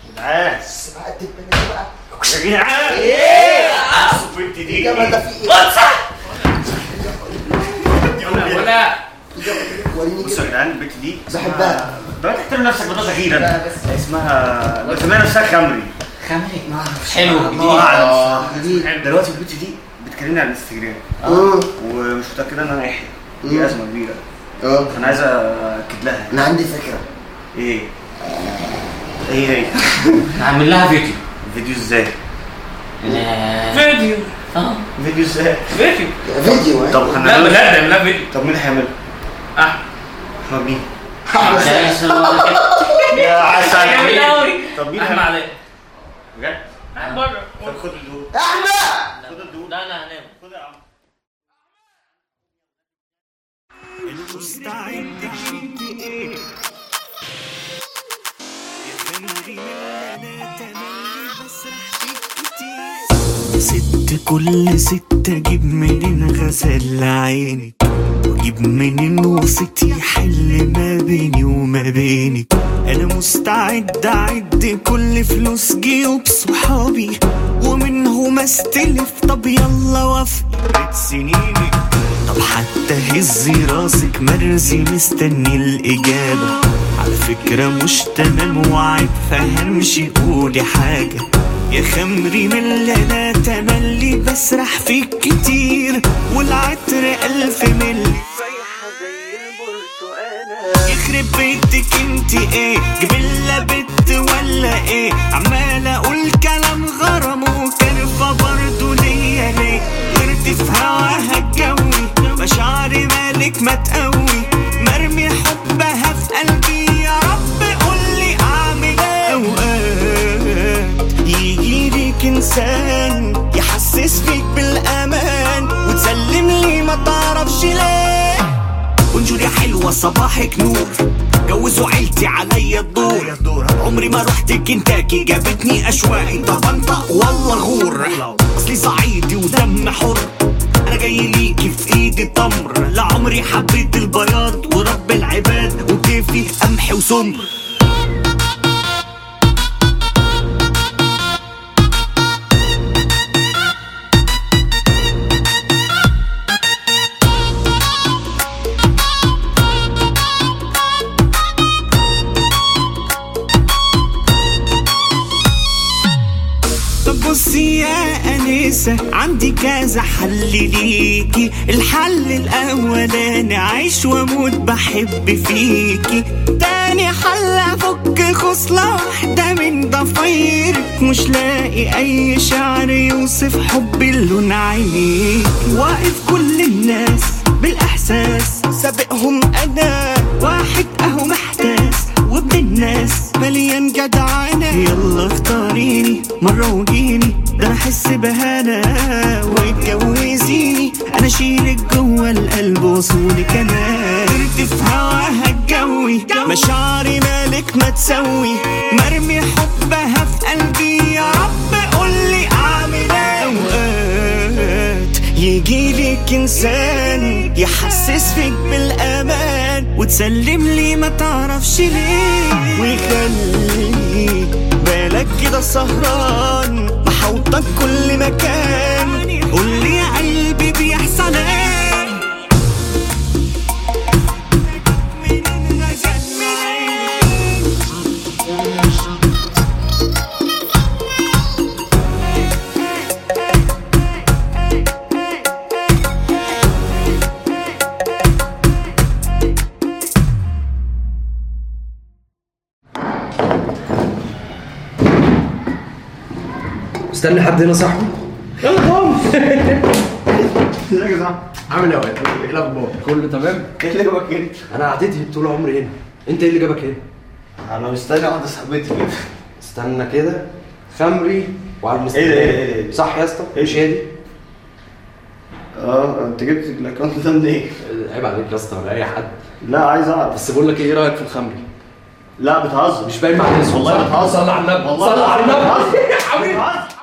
جدعان بس بقى الدبانه بقى يا جدعان ايه بصوا البنت دي يا ما ده في ايه ولا وريني بصوا كده يا جدعان البنت دي بحبها. ده تحترم نفسك بلاش اخيرا لا، بس- اسمها بسميها نفسها خمري خمري ما اعرفش حلو الله جديد اعلم جديد دلوقتي البنت دي بتكلمني على الانستجرام اه ومش متاكده ان انا يحيى مم. دي ازمه كبيره اه انا عايز اكد لها انا عندي فكره ايه ايه هي نعمل لها فيديو فيديو ازاي فيديو اه فيديو ازاي فيديو فيديو ها طب لا هنعمل بجد نعمل لها فيديو طب مين اللي هيعمله احمد احمد مين يا يا عسل قوي طب مين احمد هيعمل علي بجد احمد بره طب خد الدور احمد خد الدور لا انا هنام خد يا عم المستعد عندي ايه يا خمري من انا تملي بسرح فيك كتير يا ست كل ست اجيب منين غزل عينك واجيب منين وسط يحل ما بيني وما بينك انا مستعد اعد كل فلوس جيوب صحابي ومنهم استلف طب يلا وافق سنيني طب حتى هزي راسك مرزي مستني الإجابة على فكرة مش تمام وعيب فهمش قولي حاجة يا خمري من اللي انا تملي بسرح فيك كتير والعطر ألف ملي يخرب بيتك انت ايه جبلة بت ولا ايه عمال اقول كلام غرام وكرفة برضه ليا ليه غرت في هواها الجوي مشاعري مالك ما تقوي مرمي حبها في قلبي يا رب قولي اعمل ايه اوقات يجي ليك انسان يحسس فيك بالامان وتسلم لي ما تعرفش ليه بونجور يا حلوة صباحك نور جوزوا عيلتي عليا الدور عمري ما رحت كنتاكي جابتني اشواقي طب انطق والله غور اصلي صعيدي ودم حر انا جاي ليكي في ايدي تمر لا عمري حبيت البياض ورب العباد وكيفي قمح وسمر طب بصي يا أنسة عندي كذا حل ليكي الحل الأولاني عيش وأموت بحب فيكي تاني حل أفك خصلة واحدة من ضفايرك مش لاقي أي شعر يوصف حبي لون عينيك واقف كل الناس بالإحساس سابقهم أنا واحد أهو محتاس وابن الناس مليان جدعانة يلا اختاريني مرة وجيني ده انا احس بهنا واتجوزيني انا اشيلك جوه القلب وصولك انا طرت في هواها الجوي مشاعري مالك ما تسوي مرمي حبها في قلبي يا رب قولي اعمل ايه اوقات يجي لك انسان يحسس فيك بالامان وتسلم لي ما تعرفش ليه ويخليك بالك كده سهران محوطك كل مكان قول لي يا قلبي بيحصل ايه استنى حد هنا صاحبي يلا قوم ازيك يا صاحبي عامل ايه ايه الاخبار كله تمام ايه اللي جابك هنا؟ انا قعدت طول عمري هنا انت ايه اللي جابك هنا انا مستني واحده صاحبتي كده استنى كده خمري وعلى ايه ده، ايه ده، ايه ده؟ صح يا اسطى ايه مش ده؟ هي دي اه انت جبت الاكونت ده منين؟ عيب عليك يا اسطى ولا اي حد لا عايز اعرف بس بقول لك ايه رايك في الخمري لا بتهزر مش باين مع الناس والله بتهزر صلى على النبي والله صلى على بتهزر. النبي يا حبيبي بتهزر